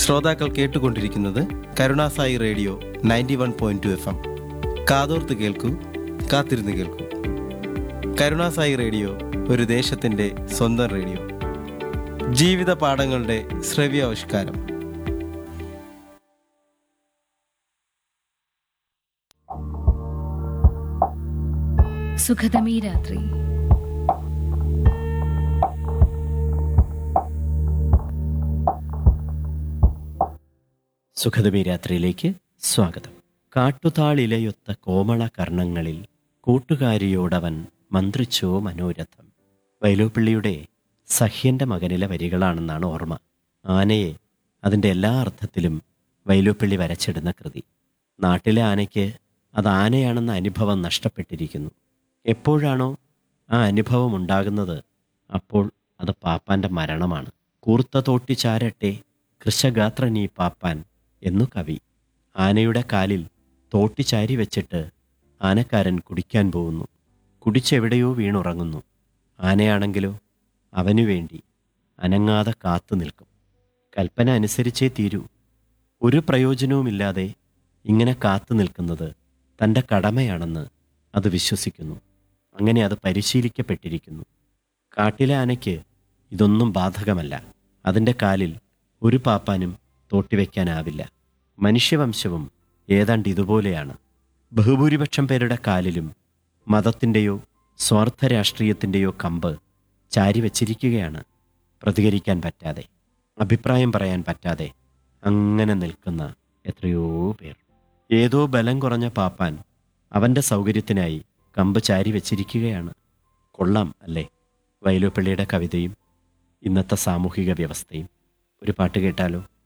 ശ്രോതാക്കൾ കേട്ടുകൊണ്ടിരിക്കുന്നത് Karunasai radio ninety one point two F M കാതോർത്ത് കേൾക്കൂ കാത്തിരുന്ന് കേൾക്കൂ കരുണാസായി റേഡിയോ ഒരു ദേശത്തിൻ്റെ സ്വന്തം റേഡിയോ ജീവിത പാഠങ്ങളുടെ ശ്രവ്യാവിഷ്കാരം സുഖതമീ രാത്രി സുഖദമി രാത്രിയിലേക്ക് സ്വാഗതം കാട്ടുതാളിലയൊത്ത കോമള കർണങ്ങളിൽ കൂട്ടുകാരിയോടവൻ മന്ത്രിച്ചോ മനോരഥം വൈലോപ്പിള്ളിയുടെ സഹ്യന്റെ മകനിലെ വരികളാണെന്നാണ് ഓർമ്മ ആനയെ അതിൻ്റെ എല്ലാ അർത്ഥത്തിലും വൈലോപ്പിള്ളി വരച്ചിടുന്ന കൃതി നാട്ടിലെ ആനയ്ക്ക് അത് ആനയാണെന്ന അനുഭവം നഷ്ടപ്പെട്ടിരിക്കുന്നു എപ്പോഴാണോ ആ അനുഭവം ഉണ്ടാകുന്നത് അപ്പോൾ അത് പാപ്പാന്റെ മരണമാണ് കൂർത്ത തോട്ടി ചാരട്ടെ കൃശഗാത്രനീ പാപ്പാൻ എന്നു കവി ആനയുടെ കാലിൽ തോട്ടി ചാരി വെച്ചിട്ട് ആനക്കാരൻ കുടിക്കാൻ പോകുന്നു കുടിച്ചെവിടെയോ വീണുറങ്ങുന്നു ആനയാണെങ്കിലോ അവനു വേണ്ടി അനങ്ങാതെ കാത്തു നിൽക്കും കൽപ്പന അനുസരിച്ചേ തീരൂ ഒരു പ്രയോജനവുമില്ലാതെ ഇങ്ങനെ കാത്തു നിൽക്കുന്നത് തൻ്റെ കടമയാണെന്ന് അത് വിശ്വസിക്കുന്നു അങ്ങനെ അത് പരിശീലിക്കപ്പെട്ടിരിക്കുന്നു കാട്ടിലെ ആനയ്ക്ക് ഇതൊന്നും ബാധകമല്ല അതിൻ്റെ കാലിൽ ഒരു പാപ്പാനും തോട്ടിവെക്കാനാവില്ല മനുഷ്യവംശവും ഏതാണ്ട് ഇതുപോലെയാണ് ബഹുഭൂരിപക്ഷം പേരുടെ കാലിലും മതത്തിൻ്റെയോ സ്വാർത്ഥ രാഷ്ട്രീയത്തിൻ്റെയോ കമ്പ് ചാരി വച്ചിരിക്കുകയാണ് പ്രതികരിക്കാൻ പറ്റാതെ അഭിപ്രായം പറയാൻ പറ്റാതെ അങ്ങനെ നിൽക്കുന്ന എത്രയോ പേർ ഏതോ ബലം കുറഞ്ഞ പാപ്പാൻ അവൻ്റെ സൗകര്യത്തിനായി കമ്പ് ചാരി വച്ചിരിക്കുകയാണ് കൊള്ളാം അല്ലേ വൈലോപ്പിള്ളിയുടെ കവിതയും ഇന്നത്തെ സാമൂഹിക വ്യവസ്ഥയും ഒരു പാട്ട് കേട്ടാലോ